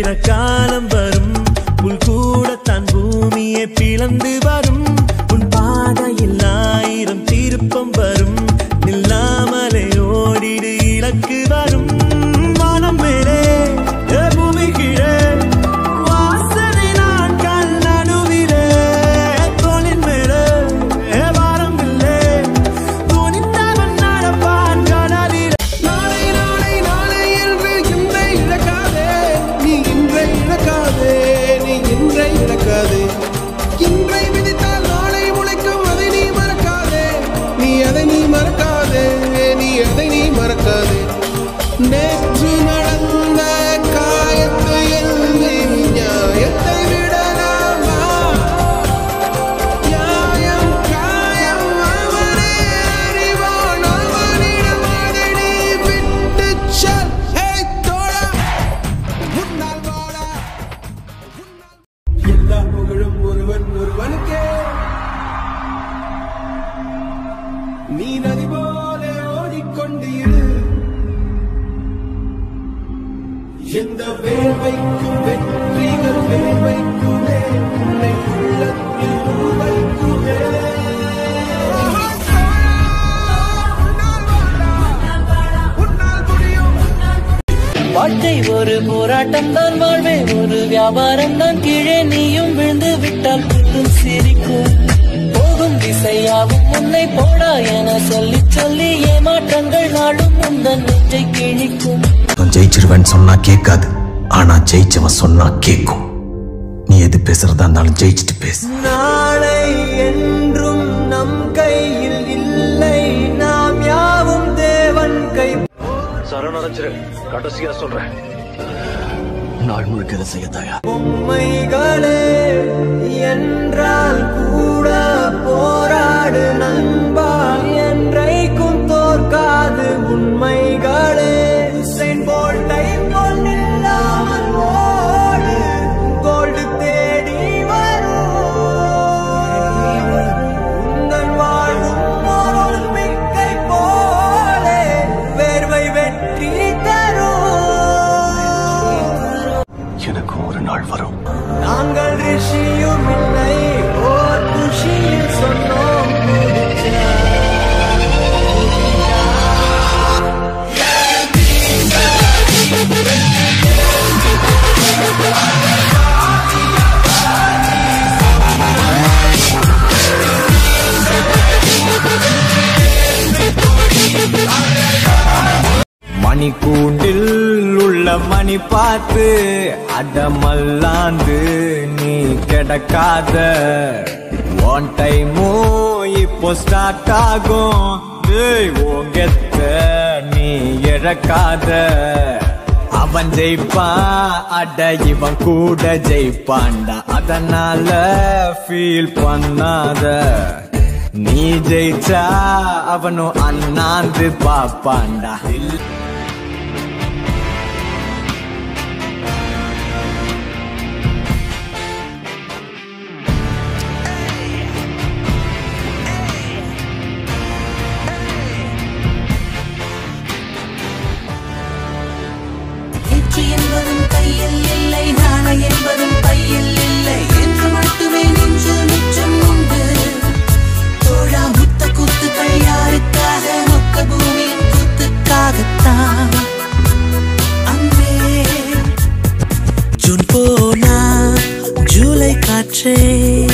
விளைகிற காலம் வரும் புல் கூட தன் பூமியை பிளந்து வரும் உன் பாதையில் ஆயிரம் திருப்பம் வரும் நில்லாமலே ஓடிடு இலக்கு வரும் வானம் மேலே ஏ பூமி கீழே வாசனை நான் கண் நடுவிலே தோளின் மேலே ஏ வாரம் இல்லை துணிந்தவன் நடப்பான் கடலிலே நாளை நாளை நாளை என்று இன்றை இழக்காதே நீ இன்றை இழக்காதே நீ இன்றை இழக்காதே இன்றை விதித்தால் நாளை முளைக்கும் அதை நீ மறக்காதே நீ அதை நீ மறக்காதே நீ அதை நீ மறக்காதே நேற்று நடந்த காயத்தை எண்ணி நியாயத்தை விடலாமா நியாயம் காயம் அவனே அறிவான் அவனிடம் அதை நீ விட்டுச் செல். ஏய் தோழா, முன்னால் வாடா. எல்லா புகழும் ஒருவன் ஒருவனுக்கே நீ நதி போல ஓடிக்கொண்டு இரு எந்த வேர்வைக்கும் வெற்றிகள் வேர்வைக்குமே உன்னை உள்ளத்தில் உருவைக்குமே உன்னால் முடியும் வாழ்க்கை ஒரு போராட்டம் தான் வாழ்வே ஒரு வியாபாரம் தான் கீழே நீயும் விழுந்து விட்டால் புல்லும் சிரிக்கும் போகும் திசையாவும் உன்னை போடா என சொல்லி சொல்லி ஏமாற்றங்கள் நாளும் உந்தன் நெஞ்சை கிழிக்கும் நான் ஜெயிச்சிருவேன்னு சொன்னா கேட்காது ஆனா ஜெயிச்சவன் சொன்னா கேட்கும் நீ எது பேசுறதா இருந்தாலும் ஜெயிச்சுட்டு பேசு நாளை என்றும் நம் கையில் இல்லை நாம் யாவும் தேவன் கை சரணடைஞ்சிரு கடைசியா சொல்றேன் நாள் முழுக்க இதை செய்ய தயார் பொம்மைகளே என்றால் கூட போராடு நண்பா என்றைக்கும் தோற்காது உண்மைகளே உசைன் போல்ட்டை போல் நில்லாமல் ஓடு கோல்டு தேடி வரும் உந்தன் வாழ்வும் ஒரு ஒலிம்பிக்கை போலே வேர்வை வெற்றி தரும் எனக்கும் ஒரு நாள் வரும் நாங்கள் ரிஷியும் இல்லை ஓர் குஷியில் சொன்னோம் முடிச்சா. மணிக்கூண்டில் உள்ள மணி பார்த்து அடமல்லாந்து நீ கிடக்காத ஒன் டைமும் இப்போ ஸ்டார்ட் ஆகும் டேய், உன் கெத்த நீ இழக்காத அவன் ஜெயிப்பான் அட இவன் கூட ஜெயிப்பான்டா அதனால ஃபீல் பண்ணாத நீ ஜெயிச்சா அவனும் அண்ணாந்து பாப்பான்டா வெற்றி என்பதும் கையில் இல்லை நாளை என்பதும் பையில் இல்லை என்று மட்டுமே நெஞ்சில் மிச்சம் உண்டு தோழா முத்த குத்துக்கள் யாருக்காக மொத்த பூமியின் குத்துக்காகத்தான் அன்பே ஜூன் போனா ஜூலை காற்றே